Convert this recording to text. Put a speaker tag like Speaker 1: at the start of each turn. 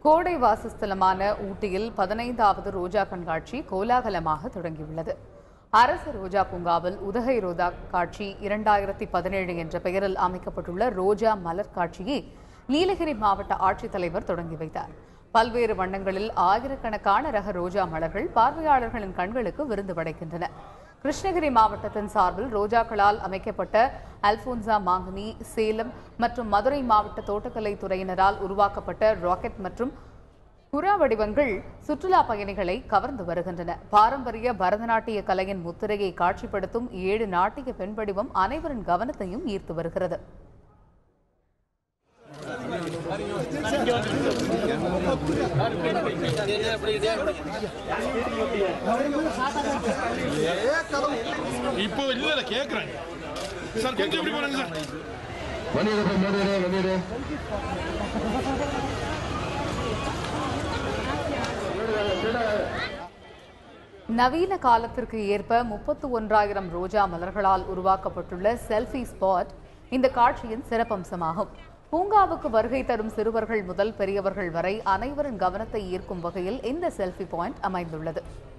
Speaker 1: கோடை வாசஸ்தலமான ஊட்டியில் பதினைந்தாவது ரோஜா கண்காட்சி கோலாகலமாக தொடங்கியுள்ளது அரசு ரோஜா பூங்காவில் உதகை ரோஜா காட்சி இரண்டாயிரத்தி பதினேழு என்ற பெயரில் அமைக்கப்பட்டுள்ள ரோஜா மலர் காட்சியை நீலகிரி மாவட்ட ஆட்சித்தலைவர் தொடங்கி வைத்தார் பல்வேறு வண்ணங்களில் ஆயிரக்கணக்கான ரக ரோஜா மலர்கள் பார்வையாளர்களின் கண்களுக்கு விருந்து படைக்கின்றன கிருஷ்ணகிரி மாவட்டத்தின் சார்பில் ரோஜாக்களால் அமைக்கப்பட்ட அல்போன்சா மாங்கனி சேலம் மற்றும் மதுரை மாவட்ட தோட்டக்கலை துறையினரால் உருவாக்கப்பட்ட ராக்கெட் மற்றும் புறா வடிவங்கள் சுற்றுலா பயணிகளை கவர்ந்து வருகின்றன பாரம்பரிய பரதநாட்டிய கலையின் முத்திரையை காட்சிப்படுத்தும் ஏழு நாட்டிய பெண் வடிவம் அனைவரின் கவனத்தையும் ஈர்த்து வருகிறது
Speaker 2: இப்போ இல்ல இல்ல கேக்குறேன் சார் கொஞ்சம் இப்படி போறாங்க சார்
Speaker 3: வந்துடுப்பா வந்துடு வந்துடு
Speaker 1: நவீன காலத்திற்கு ஏற்ப முப்பத்து ஒன்றாயிரம் ரோஜா மலர்களால் உருவாக்கப்பட்டுள்ள செல்ஃபி ஸ்பாட் இந்த காட்சியின் சிறப்பம்சமாகும் பூங்காவுக்கு வருகை தரும் சிறுவர்கள் முதல் பெரியவர்கள் வரை அனைவரின் கவனத்தை ஈர்க்கும் வகையில் இந்த செல்ஃபி பாயிண்ட் அமைந்துள்ளது